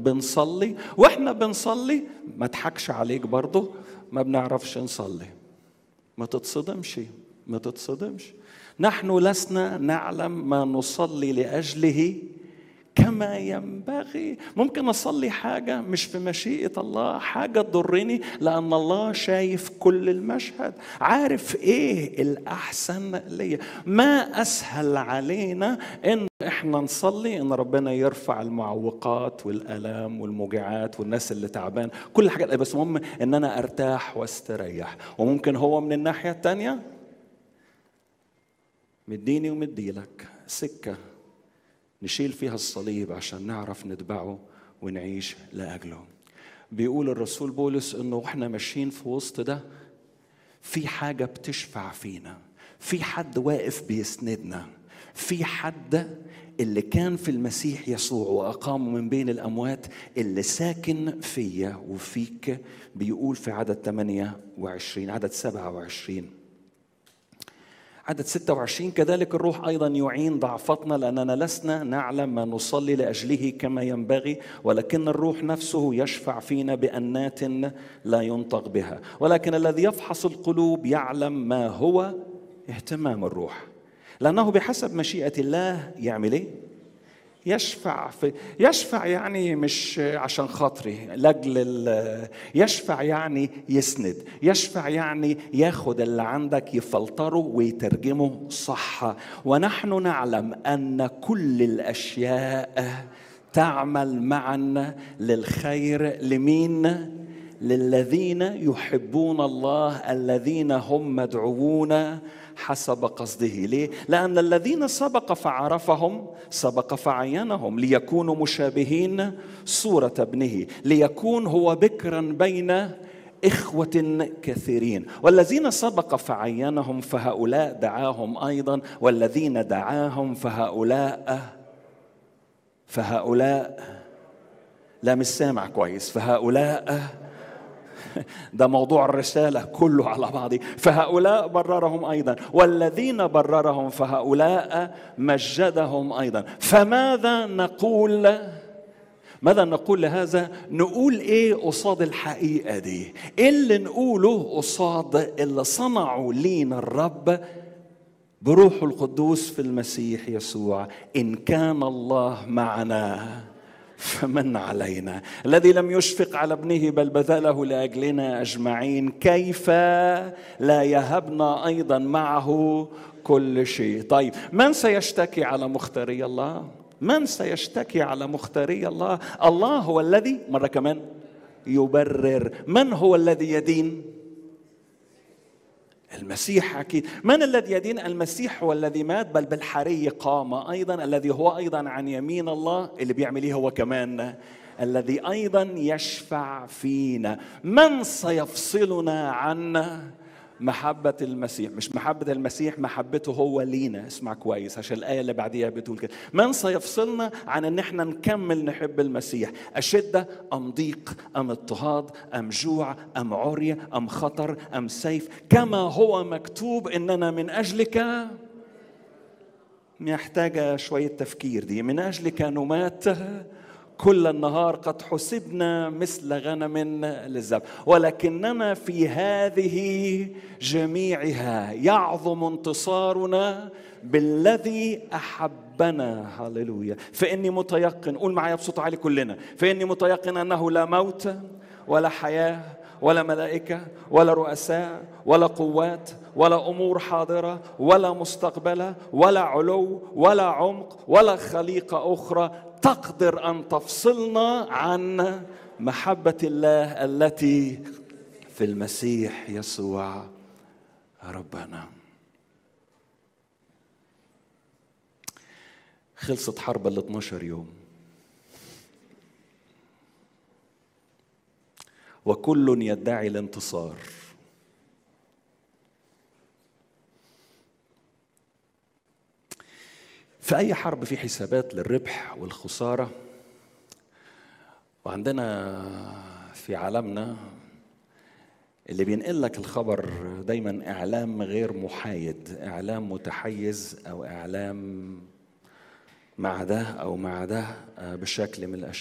بنصلي واحنا بنصلي ما اضحكش عليك برضه ما بنعرفش نصلي ما تتصدمش ما تتصدمش نحن لسنا نعلم ما نصلي لاجله كما ينبغي ممكن اصلي حاجه مش في مشيئه الله حاجه تضرني لان الله شايف كل المشهد عارف ايه الاحسن ليا ما اسهل علينا ان احنا نصلي ان ربنا يرفع المعوقات والالام والموجعات والناس اللي تعبان كل حاجه بس المهم ان انا ارتاح واستريح وممكن هو من الناحيه الثانيه مديني ومديلك سكه نشيل فيها الصليب عشان نعرف نتبعه ونعيش لاجله بيقول الرسول بولس انه واحنا ماشيين في وسط ده في حاجه بتشفع فينا في حد واقف بيسندنا في حد اللي كان في المسيح يسوع واقامه من بين الاموات اللي ساكن فيا وفيك بيقول في عدد 28 عدد 27 عدد 26 كذلك الروح ايضا يعين ضعفتنا لاننا لسنا نعلم ما نصلي لاجله كما ينبغي ولكن الروح نفسه يشفع فينا بانات لا ينطق بها ولكن الذي يفحص القلوب يعلم ما هو اهتمام الروح لانه بحسب مشيئه الله يعمل ايه يشفع في يشفع يعني مش عشان خاطري لاجل يشفع يعني يسند يشفع يعني ياخد اللي عندك يفلتره ويترجمه صح ونحن نعلم ان كل الاشياء تعمل معا للخير لمين للذين يحبون الله الذين هم مدعوون حسب قصده ليه؟ لأن الذين سبق فعرفهم سبق فعينهم ليكونوا مشابهين صورة ابنه ليكون هو بكرا بين إخوة كثيرين والذين سبق فعينهم فهؤلاء دعاهم أيضا والذين دعاهم فهؤلاء فهؤلاء لا مش سامع كويس فهؤلاء ده موضوع الرسالة كله على بعضه فهؤلاء بررهم أيضا والذين بررهم فهؤلاء مجدهم أيضا فماذا نقول ماذا نقول لهذا نقول ايه قصاد الحقيقة دي ايه اللي نقوله قصاد اللي صنعوا لينا الرب بروح القدوس في المسيح يسوع إن كان الله معنا فمن علينا الذي لم يشفق على ابنه بل بذله لاجلنا اجمعين كيف لا يهبنا ايضا معه كل شيء طيب من سيشتكي على مختاري الله من سيشتكي على مختاري الله الله هو الذي مره كمان يبرر من هو الذي يدين المسيح اكيد من الذي يدين المسيح هو الذي مات بل بالحري قام ايضا الذي هو ايضا عن يمين الله اللي بيعمل ايه هو كمان الذي ايضا يشفع فينا من سيفصلنا عن محبة المسيح مش محبة المسيح محبته هو لينا اسمع كويس عشان الآية اللي بعديها بتقول كده من سيفصلنا عن ان احنا نكمل نحب المسيح أشدة أم ضيق أم اضطهاد أم جوع أم عرية أم خطر أم سيف كما هو مكتوب إننا من أجلك محتاجة شوية تفكير دي من أجلك نمات كل النهار قد حسبنا مثل غنم للذبح ولكننا في هذه جميعها يعظم انتصارنا بالذي احبنا هللويا فاني متيقن قول معايا بصوت عالي كلنا فاني متيقن انه لا موت ولا حياه ولا ملائكه ولا رؤساء ولا قوات ولا امور حاضره ولا مستقبله ولا علو ولا عمق ولا خليقه اخرى تقدر ان تفصلنا عن محبه الله التي في المسيح يسوع ربنا خلصت حرب ال 12 يوم وكل يدعي الانتصار في أي حرب في حسابات للربح والخسارة وعندنا في عالمنا اللي بينقل لك الخبر دايما إعلام غير محايد إعلام متحيز أو إعلام مع ده أو مع ده بشكل من الأشكال